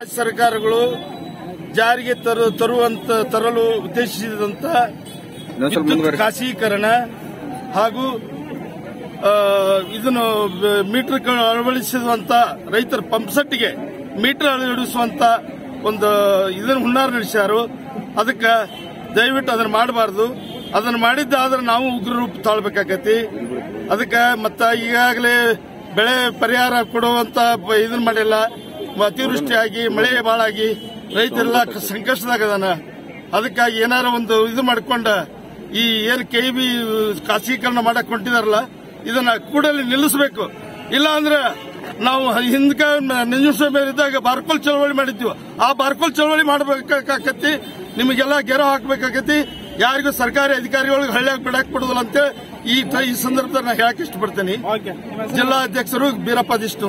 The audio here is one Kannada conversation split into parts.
ಸರ್ಕಾರಗಳು ಜಾರಿಗೆ ತರು ತರುವಂತ ತರಲು ಉದ್ದೇಶಿಸಿದಂತ ಇನ್ನೊಂದ್ ಸ್ವಲ್ಪ ವಿದ್ಯುತ್ ಮುಂದುವರಿ ಖಾಸಗೀಕರಣ ಹಾಗೂ ಆ, ಇದನ್ನು ಮೀಟರ್ ಅಳವಡಿಸುವಂತ ರೈತರ ಪಂಪ್ಸೆಟ್ಗೆ ಮೀಟರ್ ಅಳವಡಿಸುವಂತ ಒಂದು ಇದನ್ನು ಹುನ್ನಾರ ನಡೆಸ್ಯಾರು ಅದಕ್ಕೆ ದಯವಿಟ್ಟು ಅದನ್ನ ಮಾಡಬಾರ್ದು ಅದನ್ನ ಮಾಡಿದ್ದಾದ್ರೆ ನಾವು ಉಗ್ರ ರೂಪ ತಾಳ್ಬೇಕಾಗತಿ ಅದಕ್ಕೆ ಮತ್ತ ಈಗಾಗಲೇ ಬೆಳೆ ಪರಿಹಾರ ಕೊಡುವಂತ ಬ- ಇದನ್ನ ಮಾಡಿಲ್ಲ ಮ- ಅತಿವೃಷ್ಟಿಯಾಗಿ ಮಳೆ ಬಾಳಾಗಿ ರೈತರೆಲ್ಲ ಕ- ಸಂಕಷ್ಟದಾಗದಾನ ಅದಕ್ಕಾಗಿ ಏನಾರ ಒಂದು ಇದು ಮಾಡ್ಕೊಂಡ ಈ ಏನ್ ಕೆ ಬಿ ಖಾಸಗೀಕರಣ ಮಾಡಕ್ ಹೊಂಟಿದಾರಲ್ಲ ಇದನ್ನ ಕೂಡಲೇ ನಿಲ್ಲಿಸಬೇಕು ಇಲ್ಲ ಅಂದ್ರೆ ನಾವು ಹಿಂದಕ ನಂಜುಸ್ವಾಮಿ ಇದ್ದಾಗ ಬಾರ್ಕೋಲ್ ಚಳವಳಿ ಮಾಡಿದ್ವಿ ಆ ಬಾರ್ಕೋಲ್ ಚಳವಳಿ ಮಾಡಬೇಕಾಕತಿ ನಿಮಗೆಲ್ಲ ಗೆರವು ಹಾಕ್ಬೇಕಾಕತಿ ಯಾರಿಗೂ ಸರ್ಕಾರಿ ಅಧಿಕಾರಿಗಳಿಗೆ ಹಳ್ಳಿಯಾಗ ಬಿಡಕ್ ಬಿಡುದಿಲ್ಲ ಅಂತ ಈ ಟ- ಈ ಸಂದರ್ಭದಲ್ಲಿ ನಾನು ಹೇಳಕ್ ಇಷ್ಟಪಡ್ತೀನಿ ಜಿಲ್ಲಾಧ್ಯಕ್ಷರು ಬೀರಪ್ಪ ದಿಷ್ಟು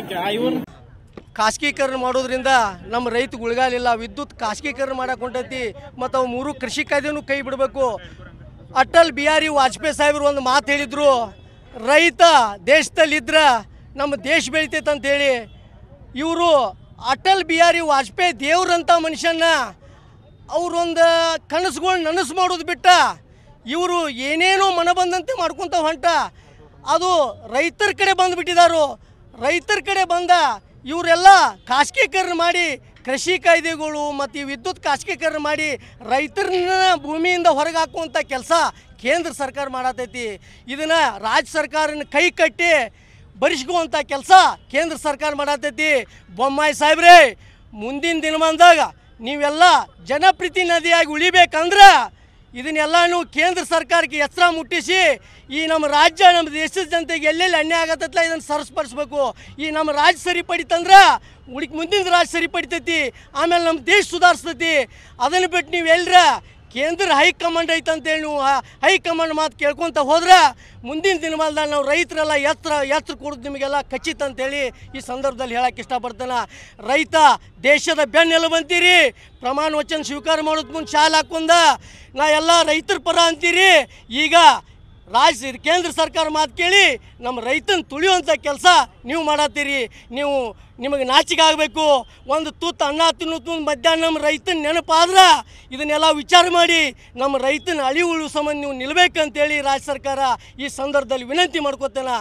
ಖಾಸಗೀಕರಣ ಮಾಡೋದ್ರಿಂದ ನಮ್ಮ ರೈತ ಉಳಿಗಾಲಿಲ್ಲ ವಿದ್ಯುತ್ ಖಾಸಗೀಕರಣ ಮಾಡಕ್ ಹೊಂಟೈತಿ ಮತ್ತು ಅವು ಮೂರು ಕೃಷಿ ಕಾಯ್ದೆನೂ ಕೈ ಬಿಡಬೇಕು ಅಟಲ್ ಬಿಹಾರಿ ವಾಜಪೇಯಿ ಸಾಹೇಬರು ಒಂದು ಮಾತು ಹೇಳಿದ್ರು ರೈತ ದೇಶದಲ್ಲಿದ್ರ ನಮ್ಮ ದೇಶ ಬೆಳಿತೈತೆ ಅಂತೇಳಿ ಇವರು ಅಟಲ್ ಬಿಹಾರಿ ವಾಜಪೇಯಿ ದೇವ್ರಂಥ ಮನುಷ್ಯನ ಅವ್ರೊಂದು ಕನಸುಗಳು ನನಸು ಮಾಡೋದು ಬಿಟ್ಟ ಇವರು ಏನೇನೋ ಮನ ಬಂದಂತೆ ಮಾಡ್ಕೊಂತ ಹೊಂಟ ಅದು ರೈತರ ಕಡೆ ಬಂದುಬಿಟ್ಟಿದ್ದಾರು ರೈತರ ಕಡೆ ಬಂದ ಇವರೆಲ್ಲ ಖಾಸಗೀಕರಣ ಮಾಡಿ ಕೃಷಿ ಕಾಯ್ದೆಗಳು ಮತ್ತು ಈ ವಿದ್ಯುತ್ ಖಾಸಗೀಕರಣ ಮಾಡಿ ರೈತರನ್ನ ಭೂಮಿಯಿಂದ ಹೊರಗೆ ಹಾಕುವಂಥ ಕೆಲಸ ಕೇಂದ್ರ ಸರ್ಕಾರ ಮಾಡತೈತಿ ಇದನ್ನು ರಾಜ್ಯ ಸರ್ಕಾರನ ಕೈ ಕಟ್ಟಿ ಬರಿಸ್ಕೊಳ್ಳುವಂಥ ಕೆಲಸ ಕೇಂದ್ರ ಸರ್ಕಾರ ಮಾಡತೈತಿ ಬೊಮ್ಮಾಯಿ ಸಾಹೇಬ್ರೇ ಮುಂದಿನ ದಿನಮಾನದಾಗ ನೀವೆಲ್ಲ ಜನಪ್ರತಿನಿಧಿಯಾಗಿ ಉಳಿಬೇಕಂದ್ರೆ ಇದನ್ನೆಲ್ಲಾನು ಕೇಂದ್ರ ಸರ್ಕಾರಕ್ಕೆ ಎಚ್ಚರ ಮುಟ್ಟಿಸಿ ಈ ನಮ್ಮ ರಾಜ್ಯ ನಮ್ಮ ದೇಶದ ಜನತೆಗೆ ಎಲ್ಲೆಲ್ಲಿ ಅನ್ಯಾಯ ಆಗತ್ತಲ್ಲ ಇದನ್ನು ಸರಿಸ್ಪಡಿಸ್ಬೇಕು ಈ ನಮ್ಮ ರಾಜ್ಯ ಸರಿಪಡಿತಂದ್ರೆ ಉಳಿಕ್ ಮುಂದಿನ ರಾಜ್ಯ ಸರಿಪಡಿತೈತಿ ಆಮೇಲೆ ನಮ್ಮ ದೇಶ ಸುಧಾರಿಸ್ತೈತಿ ಅದನ್ನು ಬಿಟ್ಟು ನೀವು ಎಲ್ಲರ ಕೇಂದ್ರ ಹೈಕಮಾಂಡ್ ಐತಂತೇಳಿ ನೀವು ಆ ಹೈಕಮಾಂಡ್ ಮಾತು ಕೇಳ್ಕೊಂತ ಹೋದ್ರೆ ಮುಂದಿನ ದಿನಮಾನದಾಗ ನಾವು ರೈತರೆಲ್ಲ ಎತ್ತರ ಎತ್ತರ ಕೊಡೋದು ನಿಮಗೆಲ್ಲ ಖಚಿತ ಅಂತೇಳಿ ಈ ಸಂದರ್ಭದಲ್ಲಿ ಹೇಳಕ್ಕೆ ಇಷ್ಟಪಡ್ತಾನೆ ರೈತ ದೇಶದ ಬೆನ್ನೆಲುಬು ಅಂತೀರಿ ಪ್ರಮಾಣ ವಚನ ಸ್ವೀಕಾರ ಮಾಡೋದು ಮುಂದೆ ಶಾಲೆ ಹಾಕೊಂಡ ನಾ ಎಲ್ಲ ರೈತರ ಪರ ಅಂತೀರಿ ಈಗ ರಾಜ್ಯ ಕೇಂದ್ರ ಸರ್ಕಾರ ಮಾತು ಕೇಳಿ ನಮ್ಮ ರೈತನ ತುಳಿಯುವಂಥ ಕೆಲಸ ನೀವು ಮಾಡತ್ತೀರಿ ನೀವು ನಿಮಗೆ ನಾಚಿಕೆ ಆಗಬೇಕು ಒಂದು ತುತ್ತು ಅನ್ನ ತಿನ್ನೋದು ಮಧ್ಯಾಹ್ನ ನಮ್ಮ ರೈತನ ನೆನಪಾದ್ರೆ ಇದನ್ನೆಲ್ಲ ವಿಚಾರ ಮಾಡಿ ನಮ್ಮ ರೈತನ ಅಳಿ ಉಳು ಸಂಬಂಧ ನೀವು ನಿಲ್ಬೇಕಂತೇಳಿ ರಾಜ್ಯ ಸರ್ಕಾರ ಈ ಸಂದರ್ಭದಲ್ಲಿ ವಿನಂತಿ ಮಾಡ್ಕೋತೇನೆ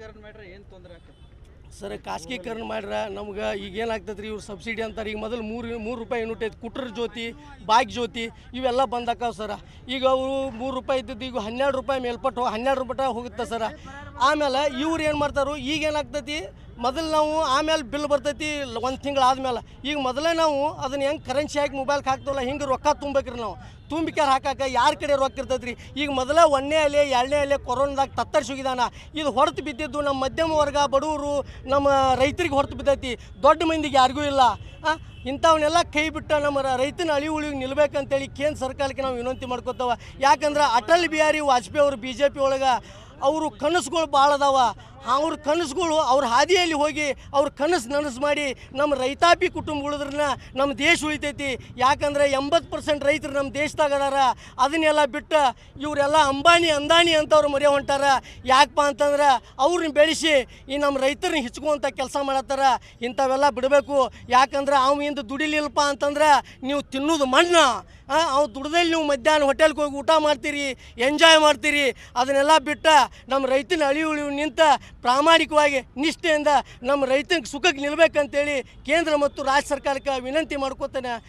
ಸರ್ ಖಾಸಗೀಕರಣ ಮಾಡ್ರ ನಮ್ಗೆ ಈಗ ಏನಾಗ್ತದೆ ರೀ ಇವ್ರು ಸಬ್ಸಿಡಿ ಅಂತಾರೆ ಈಗ ಮೊದಲು ಮೂರು ಮೂರು ರೂಪಾಯಿ ಯೂನಿಟ್ ಐತೆ ಕುಟ್ರ ಜ್ಯೋತಿ ಬಾಗ್ ಜ್ಯೋತಿ ಇವೆಲ್ಲ ಬಂದಾಕಾವ ಸರ ಈಗ ಅವರು ಮೂರು ರೂಪಾಯಿ ಇದ್ದದ್ದು ಈಗ ಹನ್ನೆರಡು ರೂಪಾಯಿ ಮೇಲ್ಪಟ್ಟು ಹನ್ನೆರಡು ರೂಪಾಯಿ ಹೋಗುತ್ತೆ ಸರ ಆಮೇಲೆ ಇವ್ರು ಏನು ಮಾಡ್ತಾರೋ ಈಗ ಏನಾಗ್ತೈತಿ ಮೊದಲು ನಾವು ಆಮೇಲೆ ಬಿಲ್ ಬರ್ತೈತಿ ಒಂದು ತಿಂಗಳು ಆದ್ಮೇಲೆ ಈಗ ಮೊದಲೇ ನಾವು ಅದನ್ನ ಹೆಂಗೆ ಕರೆನ್ಸಿ ಹಾಕಿ ಮೊಬೈಲ್ಗೆ ಹಾಕ್ತವಲ್ಲ ಹಿಂಗೆ ರೊಕ್ಕ ತುಂಬೇಕ್ರಿ ನಾವು ತುಂಬಿಕಾರ ಹಾಕಾಕ ಯಾರ ಕಡೆ ರೊಕ್ಕ ಇರ್ತೈತೆ ರೀ ಈಗ ಮೊದಲ ಒಂದನೇ ಅಲೆ ಎರಡನೇ ಅಲೆ ಕೊರೋನಾದಾಗ ತತ್ತರಿಸಿ ಹೋಗಿದಾನ ಇದು ಹೊರತು ಬಿದ್ದಿದ್ದು ನಮ್ಮ ಮಧ್ಯಮ ವರ್ಗ ಬಡವರು ನಮ್ಮ ರೈತರಿಗೆ ಹೊರತು ಬಿದ್ದೈತಿ ದೊಡ್ಡ ಮಂದಿಗೆ ಯಾರಿಗೂ ಇಲ್ಲ ಆ, ಇಂಥವನ್ನೆಲ್ಲ ಕೈ ಬಿಟ್ಟ ನಮ್ಮ ರ- ರೈತನ ಅಳಿ ಉಳಿಗೆ ನಿಲ್ಬೇಕಂತೇಳಿ ಕೇಂದ್ರ ಸರ್ಕಾರಕ್ಕೆ ನಾವು ವಿನಂತಿ ಮಾಡ್ಕೊತಾವ ಯಾಕಂದ್ರೆ ಅಟಲ್ ಬಿಹಾರಿ ವಾಜಪೇಯಿ ಅವರು ಬಿ ಜೆ ಪಿ ಒಳಗೆ ಅವರು ಕನಸುಗಳು ಭಾಳ ಅದಾವ ಅವ್ರ ಕನಸುಗಳು ಅವ್ರ ಹಾದಿಯಲ್ಲಿ ಹೋಗಿ ಅವ್ರ ಕನಸು ನನಸು ಮಾಡಿ ನಮ್ಮ ರೈತಾಪಿ ಕುಟುಂಬ ಉಳಿದ್ರನ್ನ ನಮ್ಮ ದೇಶ ಉಳಿತೈತಿ ಯಾಕಂದ್ರೆ ಎಂಬತ್ತು ಪರ್ಸೆಂಟ್ ರೈತರು ನಮ್ಮ ದೇಶದಾಗ ಅದಾರ ಅದನ್ನೆಲ್ಲ ಬಿಟ್ಟು ಇವರೆಲ್ಲ ಅಂಬಾನಿ ಅಂದಾನಿ ಅಂತವ್ರು ಮರೆಯ ಹೊಂಟಾರ ಯಾಕಪ್ಪ ಅಂತಂದ್ರೆ ಅವ್ರನ್ನ ಬೆಳೆಸಿ ಈ ನಮ್ಮ ರೈತರನ್ನ ಹಿಚ್ಕುವಂಥ ಕೆಲಸ ಮಾಡತ್ತಾರ ಇಂಥವೆಲ್ಲ ಬಿಡಬೇಕು ಯಾಕಂದ್ರೆ ಅವ ಇಂದ ದುಡಿಲಿಲ್ಲಪ್ಪ ಅಂತಂದ್ರೆ ನೀವು ತಿನ್ನೋದು ಮಣ್ಣು ಅವು ದುಡ್ದಲ್ಲಿ ನೀವು ಮಧ್ಯಾಹ್ನ ಹೋಟೆಲ್ಗೆ ಹೋಗಿ ಊಟ ಮಾಡ್ತೀರಿ ಎಂಜಾಯ್ ಮಾಡ್ತೀರಿ ಅದನ್ನೆಲ್ಲ ಬಿಟ್ಟ ನಮ್ಮ ರೈತನ ಅಳಿ ಉಳಿವು ನಿಂತ ಪ್ರಾಮಾಣಿಕವಾಗಿ ನಿಷ್ಠೆಯಿಂದ ನಮ್ಮ ರೈತನ ಸುಖಕ್ಕೆ ನಿಲ್ಬೇಕಂತೇಳಿ ಕೇಂದ್ರ ಮತ್ತು ರಾಜ್ಯ ಸರ್ಕಾರಕ್ಕೆ ವಿನಂತಿ ಮಾಡ್ಕೋತೇನೆ